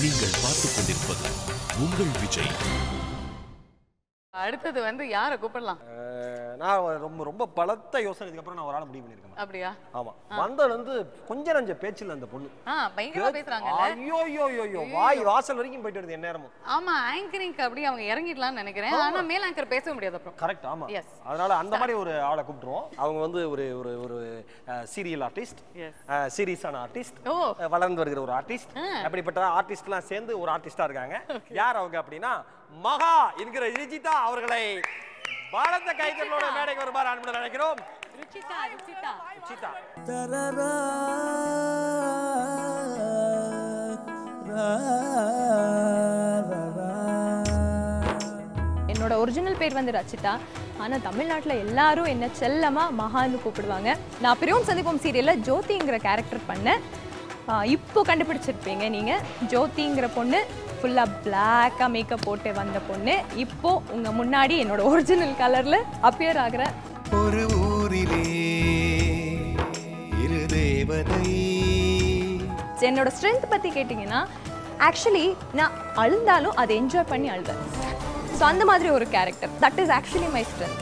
நீங்கள் பார்த்துக் கொண்டிருப்பது உங்கள் விஜய் அடுத்தது வந்து யாரை கூப்பிடலாம் அஹ் நான் ரொம்ப ரொம்ப பலத்த யோசனைக்கு அப்புறம் நான் ஒரு ஆளை முடிவு பண்ணியிருக்கேன் அப்படியா ஆமா வந்ததுல இருந்து கொஞ்ச நஞ்ச பேச்சில் அந்த பொண்ணு ஆ பயங்கரமா பேசுறாங்கல்ல ஐயோ ஐயோ ஐயோ, ஐயோ வாய் வாசல் வரைக்கும் போயிட்டு வருது எந்நேரமும் ஆமா ஆங்கரிங்க்கு அப்படி அவங்க இறங்கிடலாம்னு நினைக்கிறேன் ஆனா மேல் ஆங்கர் பேச முடியாது அப்புறம் கரெக்ட் ஆமா Yes. அதனால அந்த மாதிரி ஒரு ஆளை கூப்பிட்டுருவோம் அவங்க வந்து ஒரு ஒரு ஒரு சீரியல் ஆர்டிஸ்ட் Yes. சீரியஸான ஆர்டிஸ்ட் ஓ வளர்ந்து வருகிற ஒரு ஆர்டிஸ்ட் அப்படிப்பட்ட ஆர்டிஸ்ட்லாம் சேர்ந்து ஒரு ஆர்டிஸ்டா இருக்காங்க யார் அவங்க அப்படின்னா மகா என்கிற ரிஜிதா அவர்களை பலத்த கைகளோட மேடைக்கு வருமாறு அன்புடன் நினைக்கிறோம் ருச்சிதா ருச்சிதா ரிஜிதா என்னோட ஒரிஜினல் பேர் வந்து ரச்சிதா ஆனால் தமிழ்நாட்டில் எல்லாரும் என்ன செல்லமாக மகான்னு கூப்பிடுவாங்க நான் பிரியோம் சந்திப்போம் சீரியலில் ஜோதிங்கிற கேரக்டர் பண்ணேன் ஆஹ் இப்போ கண்டுபிடிச்சிருப்பீங்க நீங்கள் ஜோதிங்கிற பொண்ணு ஃபுல்லாக பிளாக்காக மேக்கப் போட்டு வந்த பொண்ணு இப்போ உங்கள் முன்னாடி என்னோட ஒரிஜினல் கலரில் அப்பியர் ஆகிற ஒரு ஊரிலே இரு தேவதை என்னோட ஸ்ட்ரென்த் பற்றி கேட்டிங்கன்னா ஆக்சுவலி நான் அழுந்தாலும் அதை என்ஜாய் பண்ணி அழுவேன் ஸோ அந்த மாதிரி ஒரு character that is actually my strength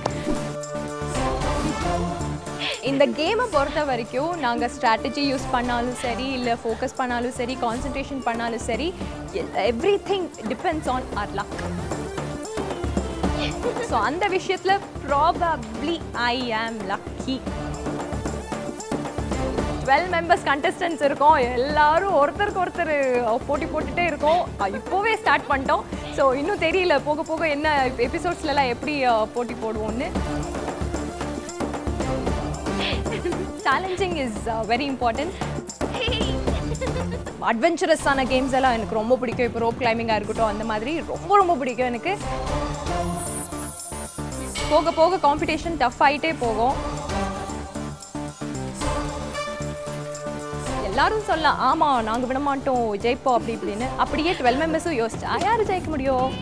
இந்த கேமை பொறுத்த வரைக்கும் நாங்கள் ஸ்ட்ராட்டஜி யூஸ் பண்ணாலும் சரி இல்லை ஃபோக்கஸ் பண்ணாலும் சரி கான்சன்ட்ரேஷன் பண்ணாலும் சரி everything depends on our luck so அந்த விஷயத்தில் ப்ராபப்ளி ஐ ஆம் லக்கி டுவெல் மெம்பர்ஸ் கண்டஸ்டன்ஸ் இருக்கோம் எல்லாரும் ஒருத்தருக்கு ஒருத்தர் போட்டி போட்டுட்டே இருக்கோம் அஹ் இப்போவே ஸ்டார்ட் பண்ணிட்டோம் ஸோ இன்னும் தெரியல போக போக என்ன எபிசோட்ஸ்லலாம் எப்படி அஹ், போட்டி போடுவோம்னு சேலஞ்சிங் இஸ் வெரி இம்பார்ட்டன்ட் அட்வென்ச்சரஸான கேம்ஸ் எல்லாம் எனக்கு ரொம்ப பிடிக்கும் இப்போ ரோப் கிளைம்பிங்காக இருக்கட்டும் அந்த மாதிரி ரொம்ப ரொம்ப பிடிக்கும் எனக்கு போக போக காம்படிஷன் டஃப் ஆகிட்டே போகும் எல்லாரும் சொல்லலாம் ஆமா நாங்க விட மாட்டோம் ஜெயிப்போம் அப்படி இப்படின்னு அப்படியே டுவெல் மெம்பர்ஸும் யோசிச்சா யாரு ஜெயிக்க முடியும்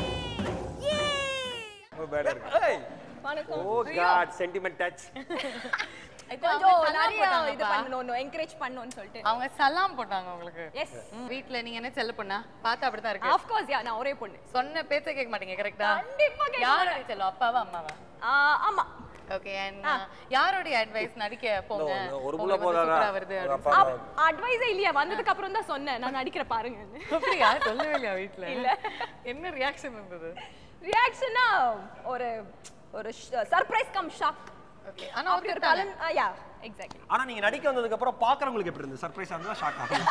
ஓ காட் சென்டிமெண்ட் டச் கொஞ்சம் சலாம் நிறைய போட்டாங்கப்பா. இது பண்ணணும் என்கரேஜ் பண்ணணும்னு சொல்லிட்டு அவங்க சலாம் போட்டாங்க உங்களுக்கு எஸ் ம், வீட்ல நீங்க என்ன செல்ல பொண்ணா பார்த்தா அப்படிதான் இருக்கு ஆஃப் கோர்ஸ் யா நான் ஒரே பொண்ணு சொன்ன பேச்ச கேட்க மாட்டீங்க கரெக்டா கண்டிப்பா கேட்க யாரோட செல்லம் அப்பாவா அம்மாவா ஆ, ஆமா ஓகே அண்ட் யாரோடைய அட்வைஸ் நடிக்க போங்க ஒரு புள்ள உங்களுக்கு வந்து போதாதா சூப்பரா வருது அப்படின்னு அட்வைஸே இல்லையா வந்ததுக்கு அப்புறம் தான் சொன்னேன் நான் நடிக்கிற பாருங்க அப்படியா சொல்லவே இல்லையா வீட்ல இல்ல என்ன ரியாக்ஷன் இருந்தது ரியாக்ஷனா ஒரு ஒரு சர்ப்ரைஸ் கம் ஷாக் ஓகே ஆனா அப்படி ஒரு ஒருத்தர் கலன் யா எக்ஸாக்ட்லி ஆனா நீங்க நடிக்க வந்ததுக்கு அப்புறம் பாக்குறவங்களுக்கு எப்படி இருந்தது சர்ப்ரைஸா இருந்தா ஷாக் ஆகும்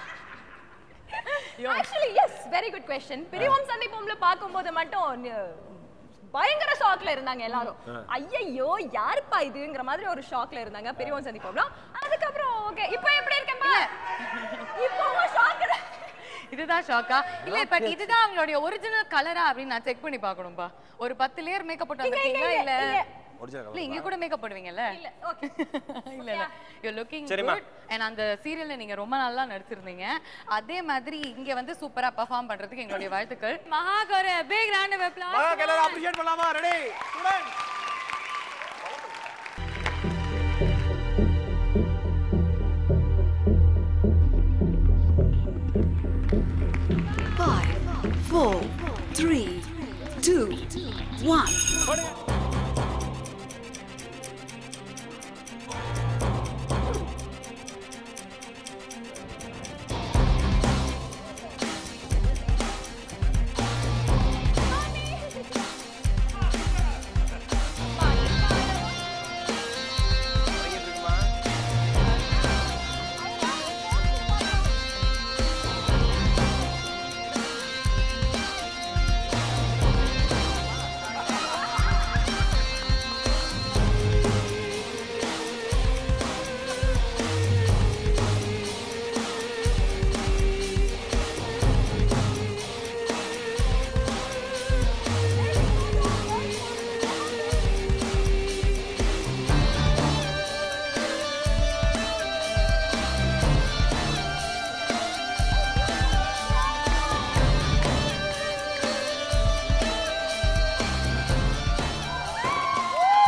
actually yes very good question பிரிவோம் சந்திப்போம்ல பார்க்கும்போது மட்டும் ந- பயங்கர ஷாக்ல இருந்தாங்க எல்லாரும் ஐயையோ யாருப்பா இதுங்கிற மாதிரி ஒரு ஷாக்ல இருந்தாங்க பெரியவன் சந்திப்போம்ல அதுக்கப்புறம் ஓகே இப்போ எப்படி இருக்கேன்பா இப்போ ஷாக் இதுதான் ஷாக்கா இல்ல பட் இதுதான் அவங்களுடைய ஒரிஜினல் கலரா அப்படின்னு நான் செக் பண்ணி பார்க்கணும்பா ஒரு பத்து லேயர் மேக்கப் போட்டு வந்திருக்கீங்களா இல்ல ஒரிஜினல் இல்ல இங்க கூட மேக்கப் போடுவீங்கல்ல இல்ல ஓகே இல்ல இல்ல யூ லுக்கிங் சரிம்மா. குட் அண்ட் அந்த சீரியல்ல நீங்க ரொம்ப நல்லா நடிச்சிருந்தீங்க அதே மாதிரி இங்க வந்து சூப்பரா பெர்ஃபார்ம் பண்றதுக்கு எங்களுடைய வாழ்த்துக்கள் மகாக் ஒரு பிக் ரவுண்ட் ஆஃப் மகா எல்லாரும் அப்ரிஷியேட் பண்ணலாமா ready student Five, four, three, two, one.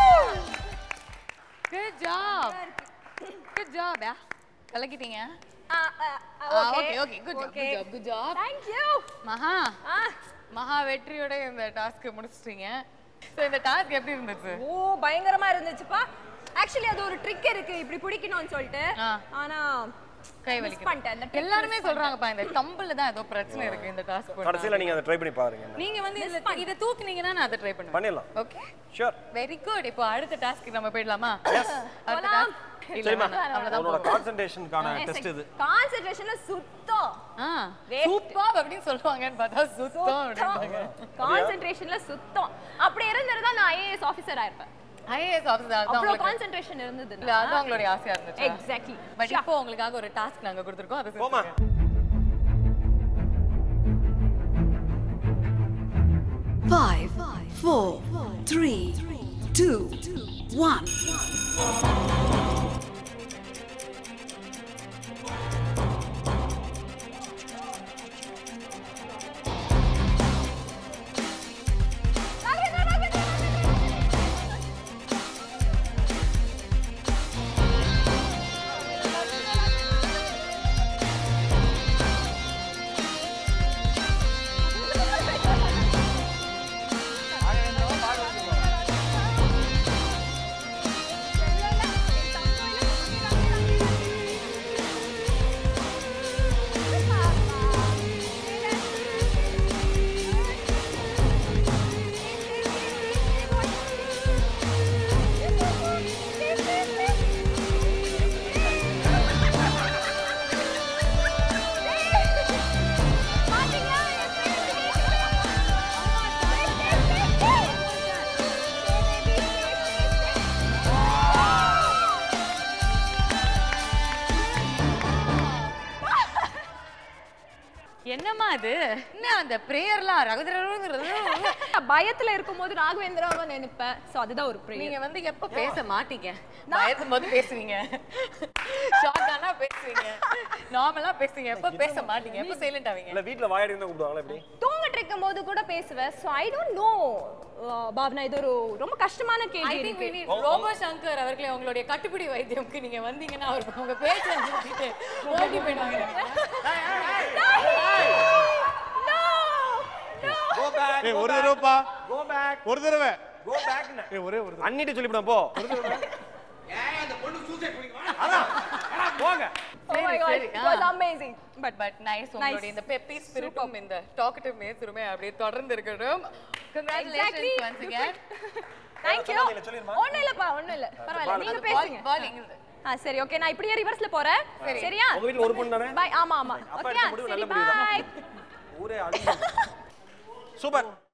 Good job good job yeah கலக்கிட்டீங்க okay okay good job good job good job thank you Maha Maha வெற்றியோட இந்த டாஸ்க் முடிச்சிட்டீங்க சோ இந்த டாஸ்க் எப்படி இருந்துச்சு ஓ பயங்கரமா இருந்துச்சுப்பா ஆக்சுவலி அது ஒரு ட்ரிக் இருக்கு இப்படி பிடிக்கணும்னு சொல்லிட்டு ஆ. ஆனா கை miss வலிக்குது பண்ணிட்டேன் அந்த trick எல்லாருமே miss சொல்றாங்கப்பா இந்த தம்பிள் தான் ஏதோ பிரச்சனை இருக்கு இந்த டாஸ்க் கடைசியில நீங்க அதை ட்ரை பண்ணி பாருங்க நீங்க வந்து இதுல இத தூக்குனீங்கன்னா நான் அதை ட்ரை பண்ணுவேன் பண்ணிடலாம் ஓகே ஷூர் வெரி குட் இப்போ அடுத்த டாஸ்க்கு நம்ம போயிடலாமா அடுத்த போலாம். task? இல்ல சரிம்மா வேணாம், அவ்வளவுதான் உன்னோட போகும். கான்சென்ட்ரேஷனுக்கான டெஸ்ட் இது கான்சென்ட்ரேஷன்ல சுத்தம் ஆ Waste. சூப்பர் அப்படின்னு சொல்லுவாங்கன்னு பார்த்தா சுத்தம் அப்படின்றாங்க கான்சென்ட்ரேஷன்ல சுத்தம் அப்படி இருந்திருந்தா நான் ஐஏஎஸ் ஆபீசர் ஆயிருப்பேன் ஐஏஎஸ் ஆஃபீஸர் அவ்வளவு உங்களுக்கு கான்சென்ட்ரேஷன் இருந்தது இல்ல அது உங்களுடைய ஆசையா இருந்துச்சு எக்ஸாக்ட்லி பட் இப்போ உங்களுக்காக ஒரு டாஸ்க் நாங்க கொடுத்துருக்கோம் அது போமா Five, four, three, two, one. என்னம்மா அது என்ன அந்த பிரேயர்லாம் ரகுதரங்கிறது பயத்துல இருக்கும்போது ராகவேந்திராவை நினைப்பேன் சோ அதுதான் ஒரு ப்ரேயர் நீங்க வந்து எப்ப பேச மாட்டீங்க பயத்தும் போது பேசுவீங்க ஷார்ட் ஆனா பேசுவீங்க நார்மலா பேசுவீங்க எப்ப பேச மாட்டீங்க எப்ப சைலண்ட் ஆவீங்க இல்ல வீட்ல வாயடி தான் கூப்பிடுவாங்களா எப்படி தூங்கிட்டு இருக்கும்போது கூட பேசுவேன் so I don't know Bhavana இது ஒரு ரொம்ப கஷ்டமான ஐ கேள்வி திங்க் இருக்கு we need ரோபோ சங்கர் அவர்களே உங்களுடைய கட்டுப்பிடி வைத்தியம்க்கு நீங்க வந்தீங்கன்னா அவர் உங்க பேச்ச நிறுத்திட்டு ஓடி போயிடுவாங்க கோ பேக் ஏய் ஒரு தடவைப்பா கோ பேக் ஒரு தடவை கோ பேக் ஏய் ஒரே ஒரு தடவை அண்ணிட்டு சொல்லிவிடும் போ அதான் அடா, போங்க Oh my god, சரி, it ஆ. was amazing. But but nice உங்களுடைய இந்த பெப்பி ஸ்பிரிட்டும் இந்த டாக்கட்டிவ் நேச்சருமே அப்படியே தொடர்ந்து இருக்கட்டும் Exactly. Congratulations once again thank you. சொல்லாதீங்க, சொல்லிருமா? ஒண்ணும் இல்லப்பா, ஒண்ணும் இல்ல. பரவாயில்ல, நீங்க பேசுங்க. பால் எங்க ஆ, சரி ஓகே நான் இப்படியே ரிவர்ஸ்ல போறேன் சரியா உங்க வீட்ல ஒரு பொண்ணு தானே பை ஆமா ஆமா அப்பா ஓகே எடுத்த முடிவு சரி நல்ல முடிவு பை தான் ஊரே அழிஞ்சு சூப்பர்